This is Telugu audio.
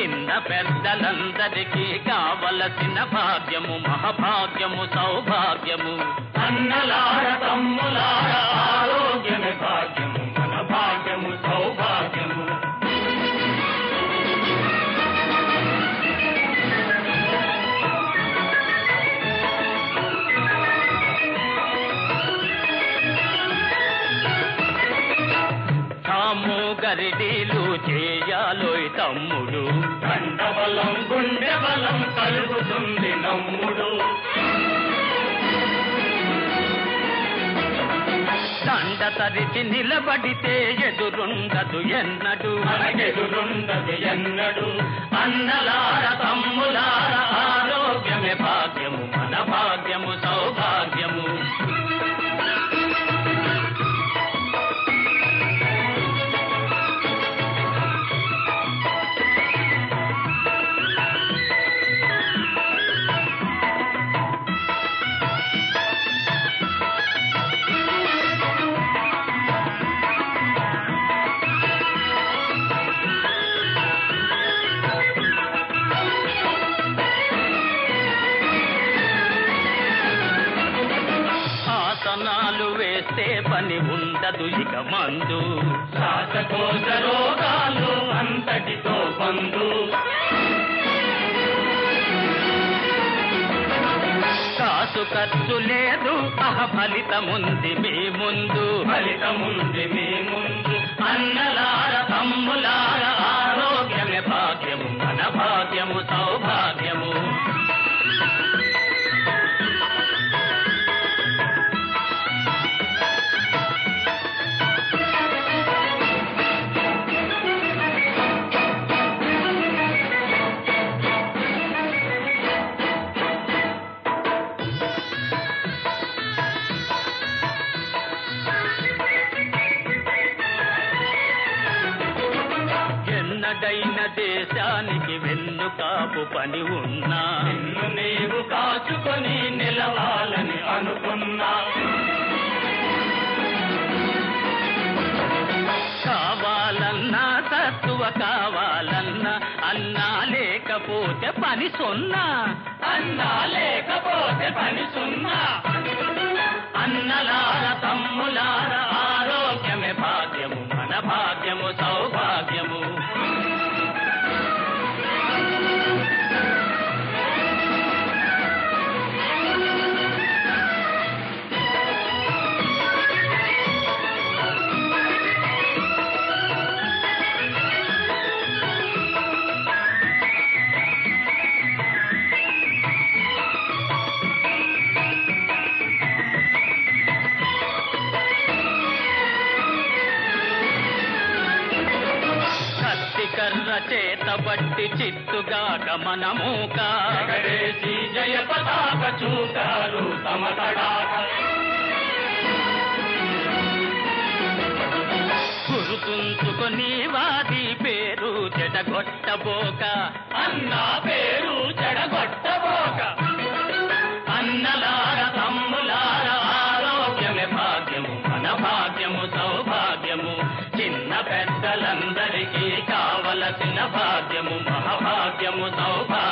చిన్న పెద్దలందరికీ కావలసిన భాగ్యము మహాభాగ్యము సౌభాగ్యము అన్నలార తమ్ములార ఆరోగ్యమే భాగ్యము మన భాగ్యము సౌభాగ్యము తాము గరిడీలు చేయాలోయ్ తమ్ముడు కండబలం గుండె బలం కలుగుతుంది నమ్ముడు దండ తరిచి నిలబడితే ఎదురుండదు ఎన్నడు మనకెదురుండదు ఎన్నడు అన్నలార తమ్ములార ఆరోగ్యమే భాగ్యము మన భాగ్యము సౌభాగ్యము ఆసనాలు వేస్తే పని ఉండదు ఇక మందు శ్వాసకోశ రోగాలు అంతటితో బంధు కాసు ఖర్చు లేదు అహ ఫలితముంది మీ ముందు ఫలితముంది మీ ముందు అన్నలార తమ్ములార ఆరోగ్యమే భాగ్యము మన భాగ్యము సౌభాగ్యము ఎన్నడైన దేశానికి వెన్నుకాపు పని ఉన్నా నిన్ను నీవు కాచుకొని నిలవాలని అనుకున్నా కావాలన్నా తత్వ కావాలన్నా అన్నా లేకపోతే పని సున్నా అన్నా లేకపోతే పని సున్నా అన్నలార తమ్ములార ఆరోగ్యమే భాగ్యము మన భాగ్యము సౌభాగ్యము కత్తి కర్ర చేత బట్టి చిత్తుగాక మనమూక ఎగరేసి జయ పతాక చూపారు తమ తడాక గురుతుంచుకొని వాది పేరు చెడగొట్టబోక అన్నా పేరు చెడగొట్టబోక అన్నలార తమ్ములార ఆరోగ్యమే భాగ్యము మన భాగ్యము సౌభాగ్యము చిన్న పెద్దలందరికీ కావలసిన భాగ్యము మహాభాగ్యము సౌభాగ్యము